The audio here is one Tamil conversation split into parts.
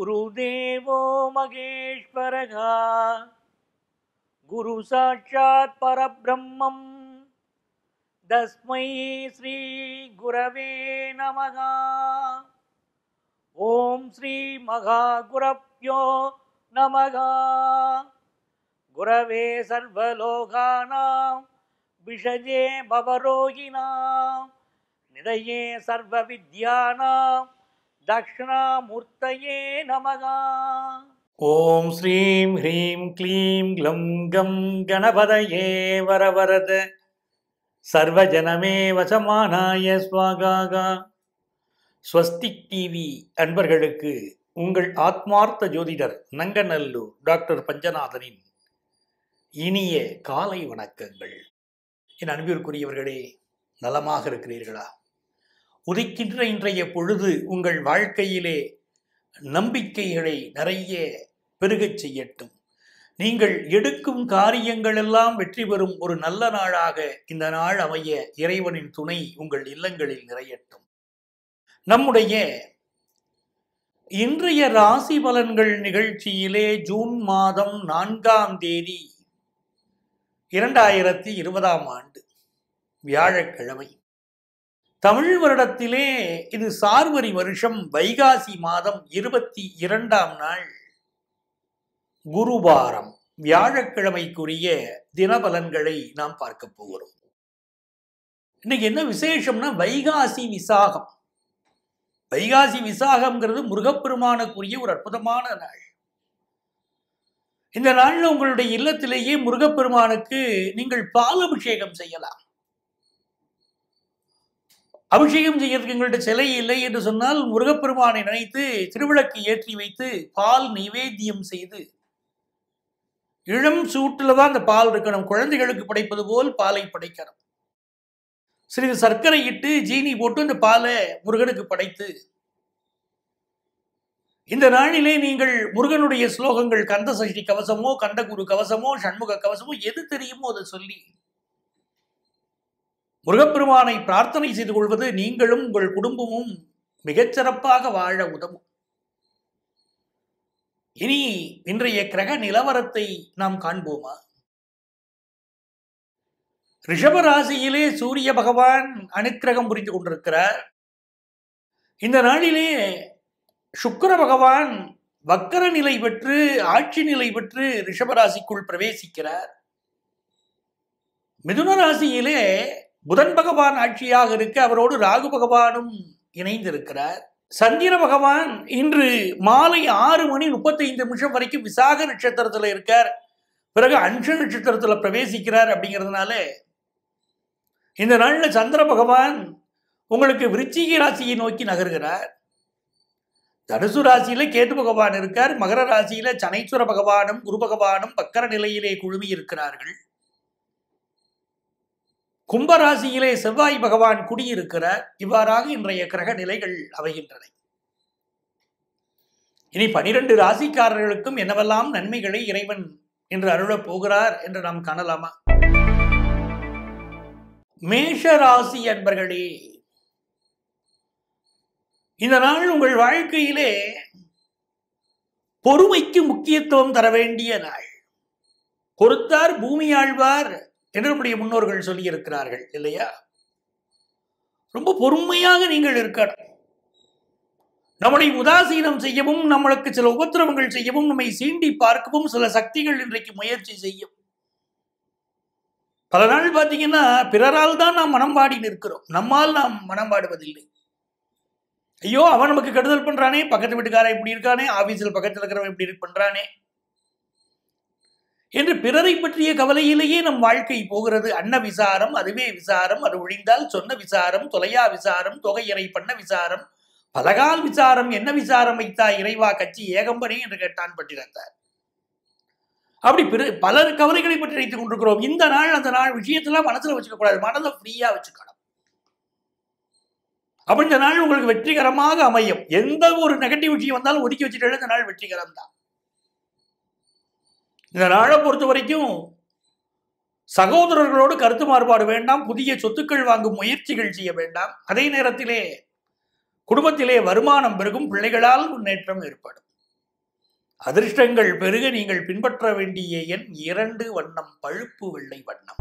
गुरुदेवो महेश्वरः गुरुसाक्षात् परब्रह्मम् तस्मै श्रीगुरवे नमः ॐ श्रीमहागुरभ्यो नमः गुरवे सर्वलोकानां विषये भवरोगिणां निधये सर्वविद्यानां दक्षिणामूर्तये नमः ॐ श्रीं ह्रीं क्लीं ग्लं गं गणपतये वरवरद சர்வஜனமே வசமானாய ஸ்வாகாகா ஸ்வஸ்திக் டிவி அன்பர்களுக்கு உங்கள் ஆத்மார்த்த ஜோதிடர் நங்கநல்லூர் டாக்டர் பஞ்சநாதனின் இனிய காலை வணக்கங்கள் என் அன்பிற்குரியவர்களே நலமாக இருக்கிறீர்களா உதிக்கின்ற இன்றைய பொழுது உங்கள் வாழ்க்கையிலே நம்பிக்கைகளை நிறைய பெருகச் செய்யட்டும் நீங்கள் எடுக்கும் காரியங்கள் எல்லாம் வெற்றி பெறும் ஒரு நல்ல நாளாக இந்த நாள் அமைய இறைவனின் துணை உங்கள் இல்லங்களில் நிறையட்டும் நம்முடைய இன்றைய ராசி பலன்கள் நிகழ்ச்சியிலே ஜூன் மாதம் நான்காம் தேதி இரண்டாயிரத்தி இருபதாம் ஆண்டு வியாழக்கிழமை தமிழ் வருடத்திலே இது சார்வரி வருஷம் வைகாசி மாதம் இருபத்தி இரண்டாம் நாள் குருவாரம் வியாழக்கிழமைக்குரிய தினபலன்களை நாம் பார்க்க போகிறோம் இன்னைக்கு என்ன விசேஷம்னா வைகாசி விசாகம் வைகாசி விசாகம்ங்கிறது முருகப்பெருமானுக்குரிய ஒரு அற்புதமான நாள் இந்த நாள்ல உங்களுடைய இல்லத்திலேயே முருகப்பெருமானுக்கு நீங்கள் பால் அபிஷேகம் செய்யலாம் அபிஷேகம் செய்யறதுக்கு எங்கள்கிட்ட சிலை இல்லை என்று சொன்னால் முருகப்பெருமானை நினைத்து திருவிளக்கு ஏற்றி வைத்து பால் நைவேத்தியம் செய்து இளம் சூட்டில் தான் அந்த பால் இருக்கணும் குழந்தைகளுக்கு படைப்பது போல் பாலை படைக்கணும் சிறிது சர்க்கரை இட்டு ஜீனி போட்டு அந்த பாலை முருகனுக்கு படைத்து இந்த நாளிலே நீங்கள் முருகனுடைய ஸ்லோகங்கள் கந்த சஷ்டி கவசமோ கந்தகுரு கவசமோ சண்முக கவசமோ எது தெரியுமோ அதை சொல்லி முருகப்பெருமானை பிரார்த்தனை செய்து கொள்வது நீங்களும் உங்கள் குடும்பமும் மிகச்சிறப்பாக வாழ உதவும் இனி இன்றைய கிரக நிலவரத்தை நாம் காண்போமா ரிஷப ராசியிலே சூரிய பகவான் அனுக்கிரகம் புரிந்து கொண்டிருக்கிறார் இந்த நாளிலே சுக்கர பகவான் வக்கர நிலை பெற்று ஆட்சி நிலை பெற்று ரிஷபராசிக்குள் பிரவேசிக்கிறார் மிதுன ராசியிலே புதன் பகவான் ஆட்சியாக இருக்க அவரோடு ராகு பகவானும் இணைந்திருக்கிறார் சந்திர பகவான் இன்று மாலை ஆறு மணி முப்பத்தைந்து நிமிஷம் வரைக்கும் விசாக நட்சத்திரத்தில் இருக்கார் பிறகு அன்ஷ நட்சத்திரத்தில் பிரவேசிக்கிறார் அப்படிங்கிறதுனால இந்த நாளில் சந்திர பகவான் உங்களுக்கு விருச்சிக ராசியை நோக்கி நகர்கிறார் தனுசு ராசியில கேது பகவான் இருக்கார் மகர ராசியில சனைஸ்வர பகவானும் குரு பகவானும் பக்கர நிலையிலே குழுமி இருக்கிறார்கள் கும்பராசியிலே செவ்வாய் பகவான் குடியிருக்கிறார் இவ்வாறாக இன்றைய கிரக நிலைகள் அமைகின்றன இனி பனிரெண்டு ராசிக்காரர்களுக்கும் என்னவெல்லாம் நன்மைகளை இறைவன் என்று அருளப் போகிறார் என்று நாம் காணலாமா மேஷ ராசி அன்பர்களே இந்த நாள் உங்கள் வாழ்க்கையிலே பொறுமைக்கு முக்கியத்துவம் தர வேண்டிய நாள் பொறுத்தார் பூமி ஆழ்வார் என்று நம்முடைய முன்னோர்கள் சொல்லியிருக்கிறார்கள் இல்லையா ரொம்ப பொறுமையாக நீங்கள் இருக்கணும் நம்மளை உதாசீனம் செய்யவும் நம்மளுக்கு சில உபத்திரவங்கள் செய்யவும் நம்மை சீண்டி பார்க்கவும் சில சக்திகள் இன்றைக்கு முயற்சி செய்யும் பல நாள் பார்த்தீங்கன்னா பிறரால் தான் நாம் மனம் பாடி நிற்கிறோம் நம்மால் நாம் மனம் பாடுவதில்லை ஐயோ அவன் நமக்கு கெடுதல் பண்றானே பக்கத்து வீட்டுக்காரன் இப்படி இருக்கானே ஆபீஸில் பக்கத்தில் இருக்கிறவன் இப்படி பண்றானே என்று பிறரை பற்றிய கவலையிலேயே நம் வாழ்க்கை போகிறது அன்ன விசாரம் அதுவே விசாரம் அது ஒழிந்தால் சொன்ன விசாரம் தொலையா விசாரம் தொகையறை பண்ண விசாரம் பலகால் விசாரம் என்ன விசாரம் வைத்தா இறைவா கட்சி ஏகம்பனே என்று கேட்டான் பட்டிருந்தார் அப்படி பிற பலர் கவலைகளை பற்றி நினைத்துக் கொண்டிருக்கிறோம் இந்த நாள் அந்த நாள் விஷயத்தெல்லாம் மனசுல வச்சுக்க கூடாது மனதை ஃப்ரீயா வச்சுக்கணும் அப்ப இந்த நாள் உங்களுக்கு வெற்றிகரமாக அமையும் எந்த ஒரு நெகட்டிவ் விஷயம் வந்தாலும் ஒதுக்கி வச்சுட்டு இந்த நாள் வெற்றிகரம் தான் இந்த நாளை பொறுத்த வரைக்கும் சகோதரர்களோடு கருத்து மாறுபாடு வேண்டாம் புதிய சொத்துக்கள் வாங்கும் முயற்சிகள் செய்ய வேண்டாம் அதே நேரத்திலே குடும்பத்திலே வருமானம் பெருகும் பிள்ளைகளால் முன்னேற்றம் ஏற்படும் அதிர்ஷ்டங்கள் பெருக நீங்கள் பின்பற்ற வேண்டிய எண் இரண்டு வண்ணம் பழுப்பு வெள்ளை வண்ணம்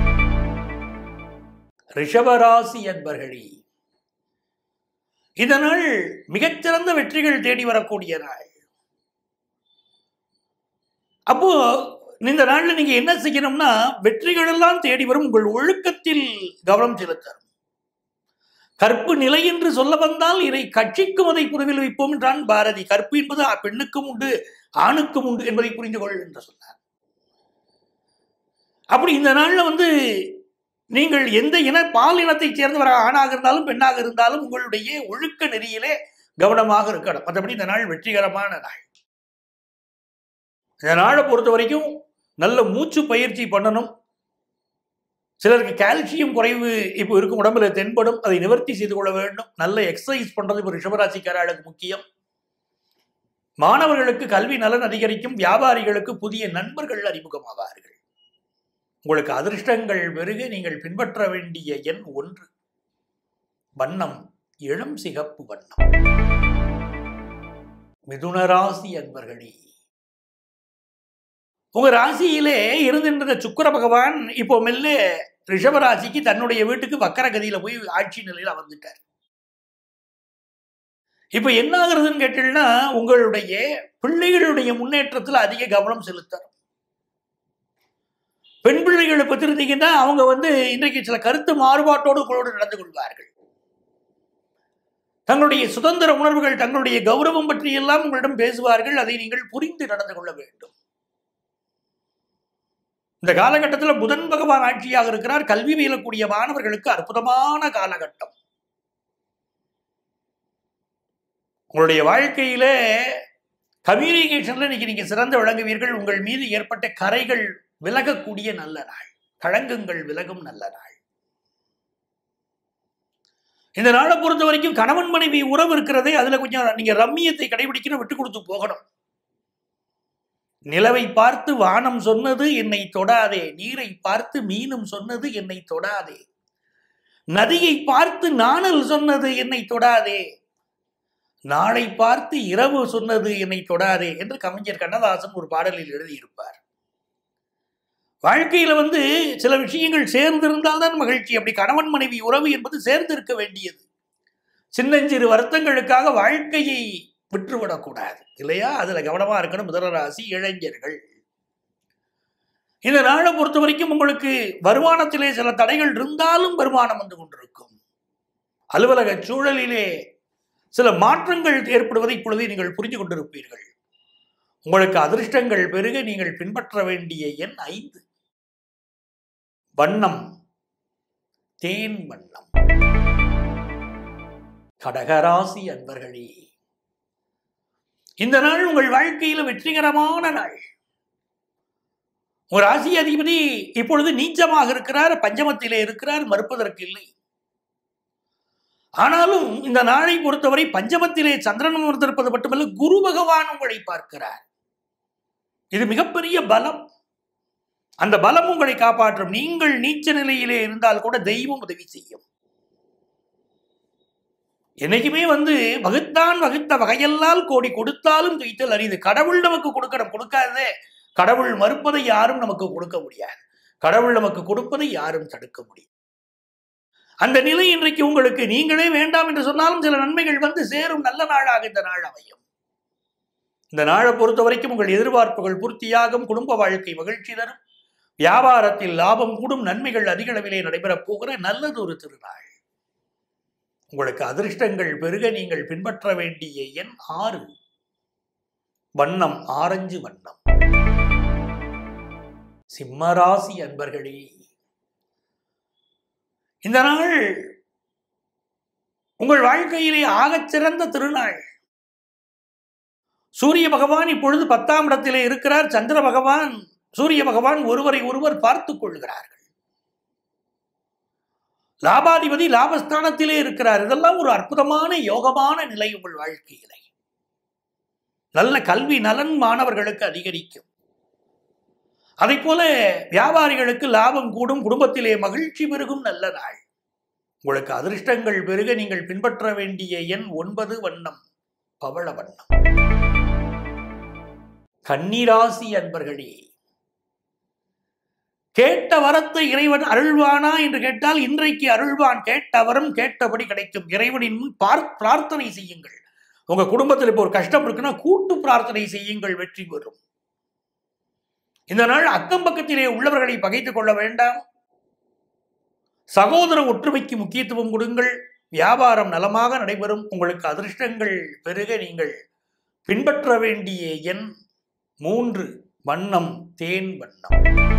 ரிஷபராசி அன்பர்களே இதனால் மிகச்சிறந்த வெற்றிகள் தேடி வரக்கூடிய நாள் அப்போ இந்த நாள்ல நீங்க என்ன செய்யணும்னா வெற்றிகள் எல்லாம் தேடி வரும் உங்கள் ஒழுக்கத்தில் கவனம் செலுத்தணும் கற்பு நிலை என்று சொல்ல வந்தால் இதை கட்சிக்கும் அதை புறவில் வைப்போம் என்றான் பாரதி கற்பு என்பது பெண்ணுக்கும் உண்டு ஆணுக்கும் உண்டு என்பதை புரிந்து கொள் என்று சொன்னார் அப்படி இந்த நாள்ல வந்து நீங்கள் எந்த இன பால் இனத்தைச் சேர்ந்தவராக ஆணாக இருந்தாலும் பெண்ணாக இருந்தாலும் உங்களுடைய ஒழுக்க நெறியிலே கவனமாக இருக்கணும் மற்றபடி இந்த நாள் வெற்றிகரமான நாள் இந்த நாளை பொறுத்த வரைக்கும் நல்ல மூச்சு பயிற்சி பண்ணணும் சிலருக்கு கால்சியம் குறைவு இப்போ இருக்கும் உடம்புல தென்படும் அதை நிவர்த்தி செய்து கொள்ள வேண்டும் நல்ல எக்ஸசைஸ் பண்றது இப்போ ரிஷபராசிக்காரர்களுக்கு முக்கியம் மாணவர்களுக்கு கல்வி நலன் அதிகரிக்கும் வியாபாரிகளுக்கு புதிய நண்பர்கள் அறிமுகமாவார்கள் உங்களுக்கு அதிர்ஷ்டங்கள் பெருக நீங்கள் பின்பற்ற வேண்டிய எண் ஒன்று வண்ணம் இளம் சிகப்பு வண்ணம் மிதுன ராசி அன்பர்களே உங்க ராசியிலே இருந்திருந்த சுக்கர பகவான் இப்போ மெல்ல ரிஷபராசிக்கு தன்னுடைய வீட்டுக்கு வக்கர கதியில போய் ஆட்சி நிலையில வந்துட்டார் இப்ப என்ன ஆகுறதுன்னு கேட்டீங்கன்னா உங்களுடைய பிள்ளைகளுடைய முன்னேற்றத்தில் அதிக கவனம் செலுத்தணும் பெண் பிள்ளைகளை பத்திருந்தீங்கன்னா அவங்க வந்து இன்றைக்கு சில கருத்து மாறுபாட்டோடு உங்களோடு நடந்து கொள்வார்கள் தங்களுடைய சுதந்திர உணர்வுகள் தங்களுடைய கௌரவம் பற்றி எல்லாம் உங்களிடம் பேசுவார்கள் அதை நீங்கள் புரிந்து நடந்து கொள்ள வேண்டும் இந்த காலகட்டத்தில் புதன் பகவான் ஆட்சியாக இருக்கிறார் கல்வி பயிலக்கூடிய மாணவர்களுக்கு அற்புதமான காலகட்டம் உங்களுடைய வாழ்க்கையில கம்யூனிகேஷன்ல இன்னைக்கு நீங்க சிறந்து விளங்குவீர்கள் உங்கள் மீது ஏற்பட்ட கரைகள் விலகக்கூடிய நல்ல நாள் களங்கங்கள் விலகும் நல்ல நாள் இந்த நாளை பொறுத்த வரைக்கும் கணவன் மனைவி உறவு இருக்கிறதே அதுல கொஞ்சம் நீங்க ரம்மியத்தை கடைபிடிக்கணும் விட்டு கொடுத்து போகணும் நிலவை பார்த்து வானம் சொன்னது என்னை தொடாதே நீரை பார்த்து மீனும் சொன்னது என்னை தொடாதே நதியை பார்த்து நாணல் சொன்னது என்னை தொடாதே நாளை பார்த்து இரவு சொன்னது என்னை தொடாதே என்று கவிஞர் கண்ணதாசன் ஒரு பாடலில் எழுதியிருப்பார் வாழ்க்கையில வந்து சில விஷயங்கள் சேர்ந்திருந்தால்தான் மகிழ்ச்சி அப்படி கணவன் மனைவி உறவு என்பது சேர்ந்திருக்க வேண்டியது சின்னஞ்சிறு வருத்தங்களுக்காக வாழ்க்கையை விட்டுவிடக்கூடாது இல்லையா அதுல கவனமா இருக்கணும் முதலராசி இளைஞர்கள் இந்த நாளை பொறுத்த வரைக்கும் உங்களுக்கு வருமானத்திலே சில தடைகள் இருந்தாலும் வருமானம் வந்து கொண்டிருக்கும் அலுவலக சூழலிலே சில மாற்றங்கள் ஏற்படுவதை இப்பொழுது நீங்கள் புரிந்து கொண்டிருப்பீர்கள் உங்களுக்கு அதிர்ஷ்டங்கள் பெருக நீங்கள் பின்பற்ற வேண்டிய எண் ஐந்து வண்ணம் தேன் வண்ணம் கடகராசி அன்பர்களே இந்த நாள் உங்கள் வாழ்க்கையில் வெற்றிகரமான நாள் ஒரு ராசி அதிபதி இப்பொழுது நீச்சமாக இருக்கிறார் பஞ்சமத்திலே இருக்கிறார் மறுப்பதற்கு இல்லை ஆனாலும் இந்த நாளை பொறுத்தவரை பஞ்சமத்திலே சந்திரன் அமர்ந்திருப்பது மட்டுமல்ல குரு பகவான் உங்களை பார்க்கிறார் இது மிகப்பெரிய பலம் அந்த பலம் உங்களை காப்பாற்றும் நீங்கள் நீச்ச நிலையிலே இருந்தால் கூட தெய்வம் உதவி செய்யும் என்னைக்குமே வந்து வகுத்தான் வகுத்த வகையெல்லாம் கோடி கொடுத்தாலும் துய்த்தல் அரிது கடவுள் நமக்கு கொடுக்கணும் கொடுக்காதே கடவுள் மறுப்பதை யாரும் நமக்கு கொடுக்க முடியாது கடவுள் நமக்கு கொடுப்பதை யாரும் தடுக்க முடியும் அந்த நிலை இன்றைக்கு உங்களுக்கு நீங்களே வேண்டாம் என்று சொன்னாலும் சில நன்மைகள் வந்து சேரும் நல்ல நாளாக இந்த நாள் அமையும் இந்த நாளை பொறுத்த வரைக்கும் உங்கள் எதிர்பார்ப்புகள் பூர்த்தியாகும் குடும்ப வாழ்க்கை மகிழ்ச்சி தரும் வியாபாரத்தில் லாபம் கூடும் நன்மைகள் அதிக அளவிலே நடைபெறப் போகிற நல்லது ஒரு திருநாள் உங்களுக்கு அதிர்ஷ்டங்கள் பெருக நீங்கள் பின்பற்ற வேண்டிய எண் ஆறு வண்ணம் ஆரஞ்சு வண்ணம் சிம்மராசி அன்பர்களே இந்த நாள் உங்கள் வாழ்க்கையிலே ஆகச் சிறந்த திருநாள் சூரிய பகவான் இப்பொழுது பத்தாம் இடத்திலே இருக்கிறார் சந்திர பகவான் சூரிய பகவான் ஒருவரை ஒருவர் பார்த்துக் கொள்கிறார்கள் லாபாதிபதி லாபஸ்தானத்திலே இருக்கிறார் இதெல்லாம் ஒரு அற்புதமான யோகமான நிலை உங்கள் வாழ்க்கையிலே நல்ல கல்வி நலன் மாணவர்களுக்கு அதிகரிக்கும் அதை போல வியாபாரிகளுக்கு லாபம் கூடும் குடும்பத்திலே மகிழ்ச்சி பெருகும் நல்ல நாள் உங்களுக்கு அதிர்ஷ்டங்கள் பெருக நீங்கள் பின்பற்ற வேண்டிய எண் ஒன்பது வண்ணம் பவள வண்ணம் கன்னிராசி அன்பர்களே கேட்ட வரத்தை இறைவன் அருள்வானா என்று கேட்டால் இன்றைக்கு அருள்வான் கேட்ட வரம் கேட்டபடி கிடைக்கும் இறைவனின் முன் பார் பிரார்த்தனை செய்யுங்கள் உங்க குடும்பத்தில் இப்போ ஒரு கஷ்டம் இருக்குன்னா கூட்டு பிரார்த்தனை செய்யுங்கள் வெற்றி பெறும் இந்த நாள் அக்கம் பக்கத்திலே உள்ளவர்களை பகைத்துக் கொள்ள வேண்டாம் சகோதர ஒற்றுமைக்கு முக்கியத்துவம் கொடுங்கள் வியாபாரம் நலமாக நடைபெறும் உங்களுக்கு அதிர்ஷ்டங்கள் பெருக நீங்கள் பின்பற்ற வேண்டிய எண் மூன்று வண்ணம் தேன் வண்ணம்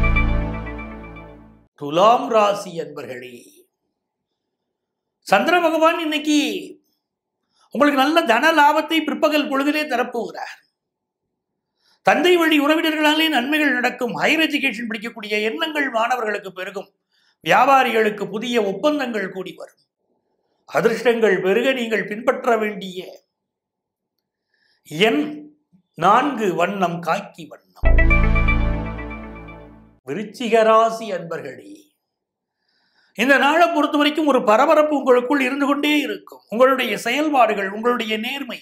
துலாம் ராசி அன்பர்களே சந்திர பகவான் இன்னைக்கு உங்களுக்கு நல்ல தன லாபத்தை பிற்பகல் பொழுதிலே தரப்போகிறார் தந்தை வழி உறவினர்களாலே நன்மைகள் நடக்கும் ஹையர் எஜுகேஷன் படிக்கக்கூடிய எண்ணங்கள் மாணவர்களுக்கு பெருகும் வியாபாரிகளுக்கு புதிய ஒப்பந்தங்கள் கூடி வரும் அதிர்ஷ்டங்கள் பெருக நீங்கள் பின்பற்ற வேண்டிய எண் நான்கு வண்ணம் காக்கி வண்ணம் விருச்சிக ராசி அன்பர்களே இந்த நாளை பொறுத்த வரைக்கும் ஒரு பரபரப்பு உங்களுக்குள் இருந்து கொண்டே இருக்கும் உங்களுடைய செயல்பாடுகள் உங்களுடைய நேர்மை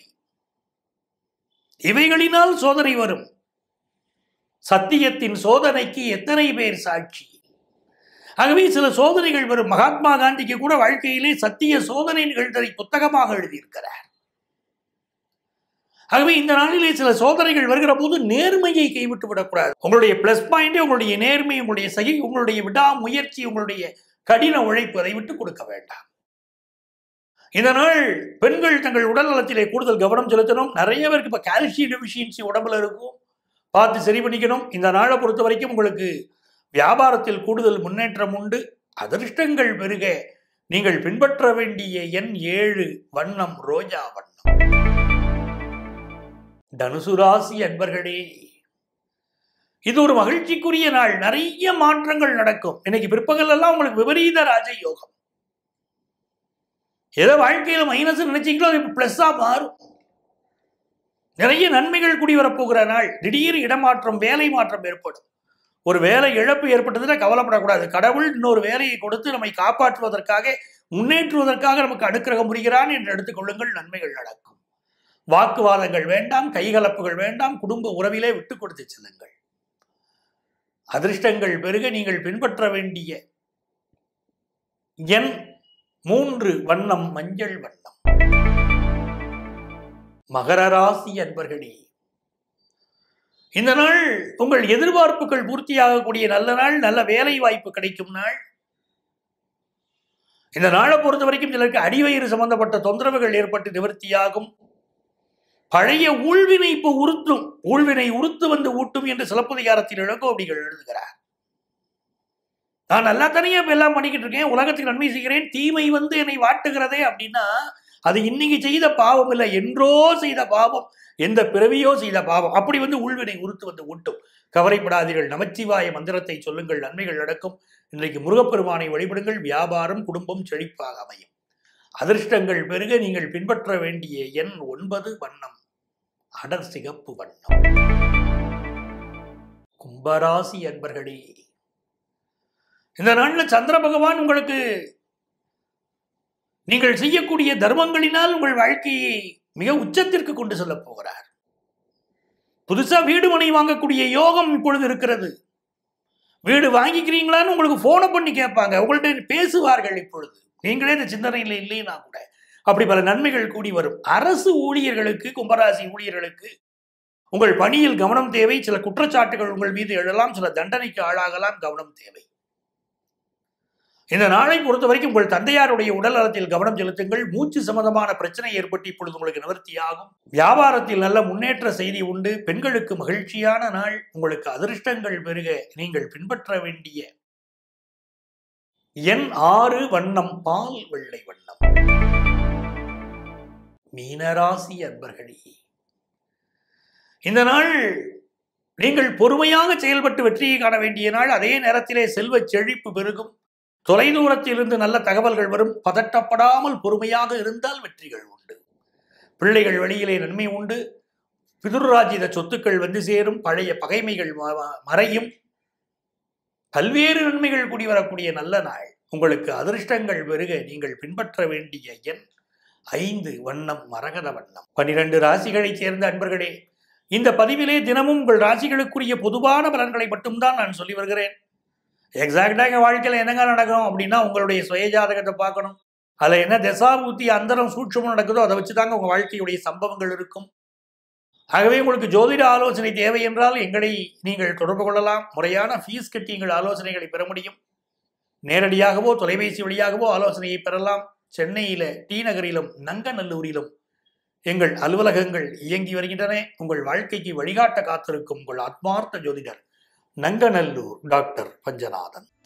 இவைகளினால் சோதனை வரும் சத்தியத்தின் சோதனைக்கு எத்தனை பேர் சாட்சி ஆகவே சில சோதனைகள் வரும் மகாத்மா காந்திக்கு கூட வாழ்க்கையிலே சத்திய சோதனை நிகழ்ந்ததை புத்தகமாக எழுதியிருக்கிறார் ஆகவே இந்த நாளிலே சில சோதனைகள் வருகிற போது நேர்மையை கைவிட்டு விடக்கூடாது உங்களுடைய பிளஸ் பாயிண்டே உங்களுடைய நேர்மை உங்களுடைய சகி உங்களுடைய விடாமுயற்சி உங்களுடைய கடின உழைப்பு அதை விட்டு கொடுக்க வேண்டாம் இந்த நாள் பெண்கள் தங்கள் உடல் நலத்திலே கூடுதல் கவனம் செலுத்தணும் நிறைய பேருக்கு இப்போ கால்சியம் டெபிஷியன்சி உடம்புல இருக்கும் பார்த்து சரி பண்ணிக்கணும் இந்த நாளை பொறுத்த வரைக்கும் உங்களுக்கு வியாபாரத்தில் கூடுதல் முன்னேற்றம் உண்டு அதிர்ஷ்டங்கள் பெருக நீங்கள் பின்பற்ற வேண்டிய எண் ஏழு வண்ணம் ரோஜா வண்ணம் தனுசு ராசி அன்பர்களே இது ஒரு மகிழ்ச்சிக்குரிய நாள் நிறைய மாற்றங்கள் நடக்கும் இன்னைக்கு பிற்பகல் எல்லாம் உங்களுக்கு விபரீத ராஜ யோகம் ஏதோ வாழ்க்கையில மைனஸ் நினைச்சீங்களோ அது பிளஸ்ஸா மாறும் நிறைய நன்மைகள் கூடி வரப்போகிற நாள் திடீர் இடமாற்றம் வேலை மாற்றம் ஏற்படும் ஒரு வேலை இழப்பு ஏற்பட்டதுன்னா கவலைப்படக்கூடாது கடவுள் இன்னொரு வேலையை கொடுத்து நம்மை காப்பாற்றுவதற்காக முன்னேற்றுவதற்காக நமக்கு அனுக்கிரகம் புரிகிறான் என்று எடுத்துக்கொள்ளுங்கள் நன்மைகள் நடக்கும் வாக்குவாதங்கள் வேண்டாம் கைகலப்புகள் வேண்டாம் குடும்ப உறவிலே விட்டு கொடுத்து செல்லுங்கள் அதிர்ஷ்டங்கள் பெருக நீங்கள் பின்பற்ற வேண்டிய எண் மூன்று வண்ணம் மஞ்சள் வண்ணம் மகர ராசி அன்பர்களே இந்த நாள் உங்கள் எதிர்பார்ப்புகள் பூர்த்தியாகக்கூடிய நல்ல நாள் நல்ல வேலை வாய்ப்பு கிடைக்கும் நாள் இந்த நாளை பொறுத்த வரைக்கும் சிலருக்கு அடிவயிறு சம்பந்தப்பட்ட தொந்தரவுகள் ஏற்பட்டு நிவர்த்தியாகும் பழைய ஊழ்வினை இப்போ உறுத்தும் ஊழ்வினை உறுத்து வந்து ஊட்டும் என்று சிலப்பதிகாரத்தில் இளங்கோவடிகள் எழுதுகிறார் நான் நல்லா தனியா இப்ப எல்லாம் பண்ணிக்கிட்டு இருக்கேன் உலகத்துக்கு நன்மை செய்கிறேன் தீமை வந்து என்னை வாட்டுகிறதே அப்படின்னா அது இன்னைக்கு செய்த பாவம் இல்லை என்றோ செய்த பாவம் எந்த பிறவியோ செய்த பாவம் அப்படி வந்து உள்வினை உறுத்து வந்து ஊட்டும் கவலைப்படாதீர்கள் நமச்சிவாய மந்திரத்தை சொல்லுங்கள் நன்மைகள் நடக்கும் இன்றைக்கு முருகப்பெருமானை வழிபடுங்கள் வியாபாரம் குடும்பம் செழிப்பாக அமையும் அதிர்ஷ்டங்கள் பெருக நீங்கள் பின்பற்ற வேண்டிய எண் ஒன்பது வண்ணம் அடர் சிகப்பு வண்ணம் கும்பராசி அன்பர்களே இந்த நாள்ல சந்திர பகவான் உங்களுக்கு நீங்கள் செய்யக்கூடிய தர்மங்களினால் உங்கள் வாழ்க்கையை மிக உச்சத்திற்கு கொண்டு செல்ல போகிறார் புதுசா வீடு மனை வாங்கக்கூடிய யோகம் இப்பொழுது இருக்கிறது வீடு வாங்கிக்கிறீங்களான்னு உங்களுக்கு போனை பண்ணி கேட்பாங்க உங்கள்ட்ட பேசுவார்கள் இப்பொழுது நீங்களே இந்த சிந்தனையில் இல்லைன்னா கூட அப்படி பல நன்மைகள் கூடி வரும் அரசு ஊழியர்களுக்கு கும்பராசி ஊழியர்களுக்கு உங்கள் பணியில் கவனம் தேவை சில குற்றச்சாட்டுகள் உங்கள் மீது எழலாம் சில தண்டனைக்கு ஆளாகலாம் கவனம் தேவை இந்த நாளை பொறுத்த வரைக்கும் உங்கள் தந்தையாருடைய உடல் நலத்தில் கவனம் செலுத்துங்கள் மூச்சு சம்பந்தமான பிரச்சனை ஏற்பட்டு இப்பொழுது உங்களுக்கு நிவர்த்தியாகும் வியாபாரத்தில் நல்ல முன்னேற்ற செய்தி உண்டு பெண்களுக்கு மகிழ்ச்சியான நாள் உங்களுக்கு அதிர்ஷ்டங்கள் பெருக நீங்கள் பின்பற்ற வேண்டிய எண் ஆறு வண்ணம் பால் வெள்ளை வண்ணம் மீனராசி அன்பர்களே இந்த நாள் நீங்கள் பொறுமையாக செயல்பட்டு வெற்றியை காண வேண்டிய நாள் அதே நேரத்திலே செல்வச் செழிப்பு பெருகும் தொலைதூரத்திலிருந்து நல்ல தகவல்கள் வரும் பதட்டப்படாமல் பொறுமையாக இருந்தால் வெற்றிகள் உண்டு பிள்ளைகள் வழியிலே நன்மை உண்டு பிதுர்ராஜித சொத்துக்கள் வந்து சேரும் பழைய பகைமைகள் ம- ம- மறையும் பல்வேறு நன்மைகள் கூடி வரக்கூடிய நல்ல நாள் உங்களுக்கு அதிர்ஷ்டங்கள் பெருக நீங்கள் பின்பற்ற வேண்டிய எண் ஐந்து வண்ணம் மரகத வண்ணம் பனிரெண்டு ராசிகளைச் சேர்ந்த அன்பர்களே இந்த பதிவிலே தினமும் உங்கள் ராசிகளுக்குரிய பொதுவான பலன்களை மட்டும்தான் நான் சொல்லி வருகிறேன் எக்ஸாக்டா எங்க வாழ்க்கையில என்னங்க நடக்கும் அப்படின்னா உங்களுடைய சுய ஜாதகத்தை பார்க்கணும் அதுல என்ன தசாபூத்தி அந்தரம் சூட்சமும் நடக்குதோ அதை வச்சுதாங்க உங்க வாழ்க்கையுடைய சம்பவங்கள் இருக்கும் ஆகவே உங்களுக்கு ஜோதிட ஆலோசனை தேவை என்றால் எங்களை நீங்கள் தொடர்பு கொள்ளலாம் முறையான ஃபீஸ் கட்டி எங்கள் ஆலோசனைகளை பெற முடியும் நேரடியாகவோ தொலைபேசி வழியாகவோ ஆலோசனையை பெறலாம் சென்னையில டி நகரிலும் நங்கநல்லூரிலும் எங்கள் அலுவலகங்கள் இயங்கி வருகின்றன உங்கள் வாழ்க்கைக்கு வழிகாட்ட காத்திருக்கும் உங்கள் ஆத்மார்த்த ஜோதிடர் நங்கநல்லூர் டாக்டர் பஞ்சநாதன்